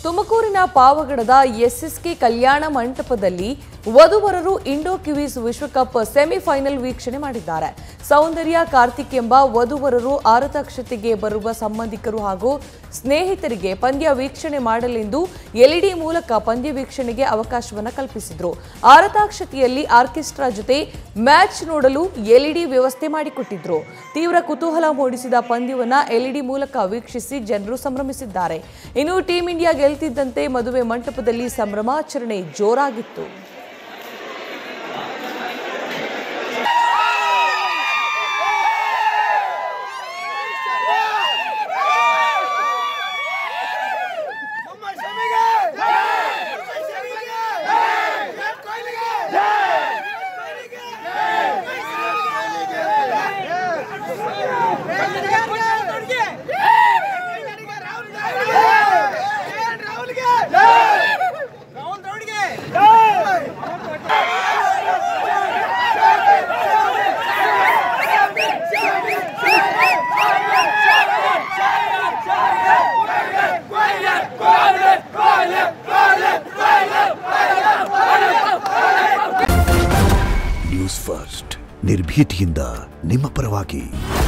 ತುಮಕೂರಿನ ಪಾವಗಡದ ಎಸ್ಎಸ್ಕೆ ಕಲ್ಯಾಣ ಮಂಟಪದಲ್ಲಿ ವಧುವರರು ಇಂಡೋ ಕಿವೀಸ್ ವಿಶ್ವಕಪ್ ಸೆಮಿಫೈನಲ್ ವೀಕ್ಷಣೆ ಮಾಡಿದ್ದಾರೆ ಸೌಂದರ್ಯ ಕಾರ್ತಿಕ್ ಎಂಬ ವಧುವರರು ಆರತಕ್ಷತೆಗೆ ಬರುವ ಸಂಬಂಧಿಕರು ಹಾಗೂ ಸ್ನೇಹಿತರಿಗೆ ಪಂದ್ಯ ವೀಕ್ಷಣೆ ಮಾಡಲೆಂದು ಎಲ್ಇಡಿ ಮೂಲಕ ಪಂದ್ಯ ವೀಕ್ಷಣೆಗೆ ಅವಕಾಶವನ್ನು ಕಲ್ಪಿಸಿದ್ರು ಆರತಾಕ್ಷತೆಯಲ್ಲಿ ಆರ್ಕೆಸ್ಟ್ರಾ ಜೊತೆ ಮ್ಯಾಚ್ ನೋಡಲು ಎಲ್ಇಡಿ ವ್ಯವಸ್ಥೆ ಮಾಡಿಕೊಟ್ಟಿದ್ರು ತೀವ್ರ ಕುತೂಹಲ ಮೂಡಿಸಿದ ಪಂದ್ಯವನ್ನ ಎಲ್ಇಡಿ ಮೂಲಕ ವೀಕ್ಷಿಸಿ ಜನರು ಸಂಭ್ರಮಿಸಿದ್ದಾರೆ ಇನ್ನು ಟೀಂ ಇಂಡಿಯಾ ಗೆಲ್ತಿದ್ದಂತೆ ಮದುವೆ ಮಂಟಪದಲ್ಲಿ ಸಂಭ್ರಮಾಚರಣೆ ಜೋರಾಗಿತ್ತು ನ್ಯೂಸ್ ಫಸ್ಟ್ ನಿರ್ಭೀತಿಯಿಂದ ನಿಮ್ಮ ಪರವಾಗಿ